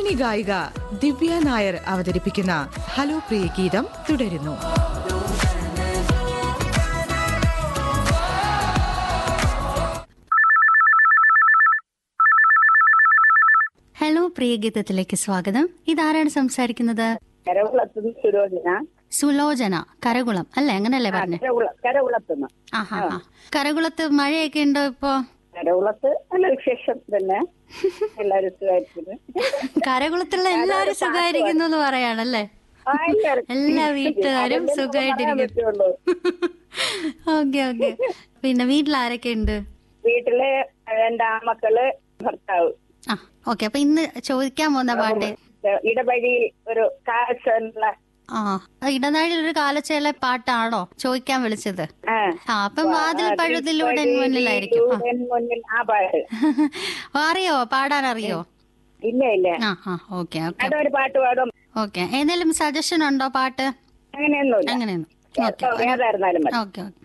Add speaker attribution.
Speaker 1: പിന്നണി ഗായിക ദിവ്യ നായർ അവതരിപ്പിക്കുന്ന ഹലോ പ്രിയ ഗീതം തുടരുന്നു
Speaker 2: ഹലോ പ്രിയഗീതത്തിലേക്ക് സ്വാഗതം ഇതാരാണ് സംസാരിക്കുന്നത്
Speaker 3: കരകുളത്തുനിന്ന് സുരോചന
Speaker 2: സുലോചന കരകുളം അല്ലേ അങ്ങനല്ലേ പറഞ്ഞു
Speaker 3: കരകുള കരകുളത്തുനിന്ന്
Speaker 2: ആഹാ ആ. കരകുളത്ത് മഴയൊക്കെ ഉണ്ടോ ഇപ്പോ
Speaker 3: കരകുളത്ത് നല്ല വിശേഷം തന്നെ എല്ലാവരും സുഖമായിരിക്കുന്നു
Speaker 2: കരകുളത്തുള്ള എല്ലാവരും സുഖമായിരിക്കുന്നു എന്ന് പറയാണല്ലേ
Speaker 3: ആ, എല്ലാവരും.
Speaker 2: എല്ലാ വീട്ടുകാരും
Speaker 3: അതല്ലേ നമുക്ക് പറയാൻ
Speaker 2: സുഖമായിട്ടിരിക്കുന്നു
Speaker 3: പറ്റുള്ളൂ.
Speaker 2: ഓക്കെ ഓക്കെ പിന്നെ വീട്ടിൽ ആരൊക്കെ ഉണ്ട്
Speaker 3: വീട്ടില് രണ്ട് ആമക്കള് ഭർത്താവ്
Speaker 2: ആ ഓക്കെ അപ്പൊ ഇന്ന് ചോദിക്കാൻ പോകുന്ന പാട്ട്
Speaker 3: ഇടവഴിയിൽ ഒരു കാഴ്ച
Speaker 2: ആ ഇടനാഴിൽ ഒരു കാലച്ചേല പാട്ടാണോ ചോദിക്കാൻ വിളിച്ചത്
Speaker 3: ആ
Speaker 2: ആ അപ്പം വാതിൽ പഴുതിലൂടെ മുന്നിലായിരിക്കും ആ.
Speaker 3: എൻ മുന്നിൽ ആ പാട്ട്
Speaker 2: അറിയോ പാടാൻ അറിയോ
Speaker 3: ഇല്ല ഇല്ല
Speaker 2: ആ ആ ഓക്കെ ഓക്കെ
Speaker 3: അതൊരു പാട്ട് പാടും
Speaker 2: ഓക്കെ ഏതെങ്കിലും സജഷൻ ഉണ്ടോ പാട്ട്
Speaker 3: അങ്ങനെയൊന്നുമില്ല
Speaker 2: അങ്ങനെയൊന്നും ഓക്കെ
Speaker 3: ഏതായിരുന്നാലും മതി
Speaker 2: ഓക്കെ ഓക്കെ